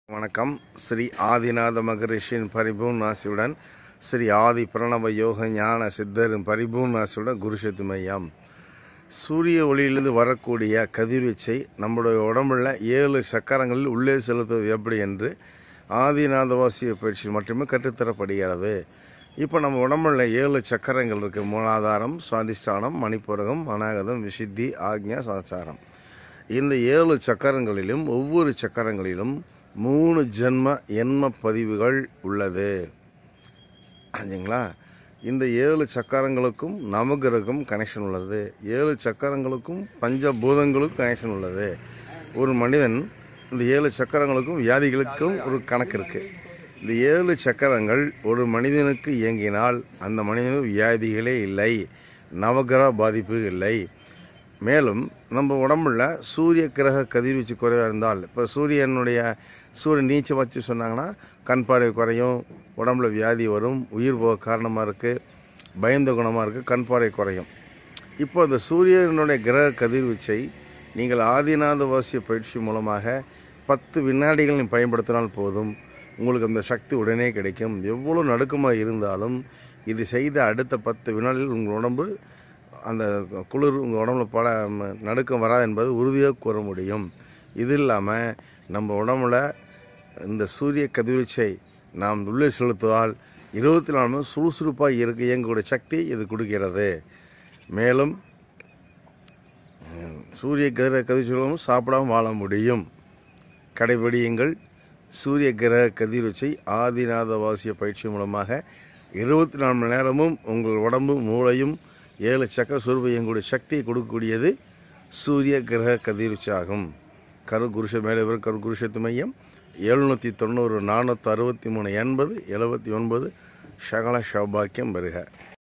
வணக்கம் ஸ்ரீ ஆதிநாத மகரிஷியின் பரிபூர்ண ஆசியுடன் ஸ்ரீ ஆதி பிரணவ யோக ஞான சித்தரின் பரிபூர்ண ஆசியுடன் குருசக்தி மையம் சூரிய ஒளியிலிருந்து வரக்கூடிய கதிர்வீச்சை நம்முடைய உடம்புல ஏழு சக்கரங்களில் உள்ளே செலுத்துவது எப்படி என்று ஆதிநாதவாசிய பயிற்சி மட்டுமே கற்றுத்தரப்படுகிறது இப்போ நம்ம உடம்புல ஏழு சக்கரங்கள் இருக்கு மூலாதாரம் சுவாதிஷ்டானம் மணிப்புரகம் அநாகதம் விசுத்தி ஆக்ஞா சதாச்சாரம் இந்த ஏழு சக்கரங்களிலும் ஒவ்வொரு சக்கரங்களிலும் மூணு ஜென்ம எண்ம பதிவுகள் உள்ளது சரிங்களா இந்த ஏழு சக்கரங்களுக்கும் நவகிரகம் கனெக்ஷன் உள்ளது ஏழு சக்கரங்களுக்கும் பஞ்சபூதங்களுக்கும் கனெக்ஷன் உள்ளது ஒரு மனிதன் இந்த ஏழு சக்கரங்களுக்கும் வியாதிகளுக்கும் ஒரு கணக்கு இருக்கு இந்த ஏழு சக்கரங்கள் ஒரு மனிதனுக்கு இயங்கினால் அந்த மனிதனுக்கு வியாதிகளே இல்லை நவகிரக பாதிப்பு இல்லை மேலும் நம்ம உடம்புல சூரிய கிரக கதிர்வீச்சு குறைவாக இருந்தால் இப்போ சூரியனுடைய சூரியன் நீச்சம் வச்சு சொன்னாங்கன்னா கண் பார்வை குறையும் உடம்புல வியாதி வரும் உயிர் போக காரணமாக இருக்குது பயந்த குணமாக இருக்குது கண் பார்வை குறையும் இப்போ அந்த சூரியனுடைய கிரக கதிர்வீச்சை நீங்கள் ஆதிநாத வாசிய பயிற்சி மூலமாக பத்து வினாடிகள் நீ பயன்படுத்தினால் போதும் உங்களுக்கு அந்த சக்தி உடனே கிடைக்கும் எவ்வளோ நடுக்கமாக இருந்தாலும் இது செய்த அடுத்த பத்து வினாடிகள் உங்கள் உடம்பு அந்த குளிர் உங்கள் உடம்புல பல ம- நடுக்கம் வராது என்பது உறுதியாக கூற முடியும் இது இல்லாமல் நம்ம உடம்புல இந்த சூரிய கதிர்வீச்சை நாம் உள்ளே செலுத்துவால் இருபத்தி நாலு மணி சுறுசுறுப்பாக இருக்க இயங்கக்கூடிய சக்தி இது கொடுக்கிறது மேலும் ம், சூரிய கிரக கதிர்வீச்சுகளும் சாப்பிடாம வாழ முடியும் கடைபிடியுங்கள் சூரிய கிரக கதிர்வீச்சை ஆதிநாத வாசிய பயிற்சி மூலமாக இருபத்தி நாலு மணி நேரமும் உங்கள் உடம்பு மூளையும் ஏழு சக்கர சுரூப இயங்கக்கூடிய சக்தியை கொடுக்கக்கூடியது சூரிய கிரக கதிர்வீச்சு ஆகும் கரு குருஷ மேலே வரும் கரு குருஷத்து மையம் எழுநூற்றி தொண்ணூறு நானூற்றி அறுபத்தி மூணு எண்பது எழுபத்தி ஒன்பது சகல சௌபாக்கியம் வருக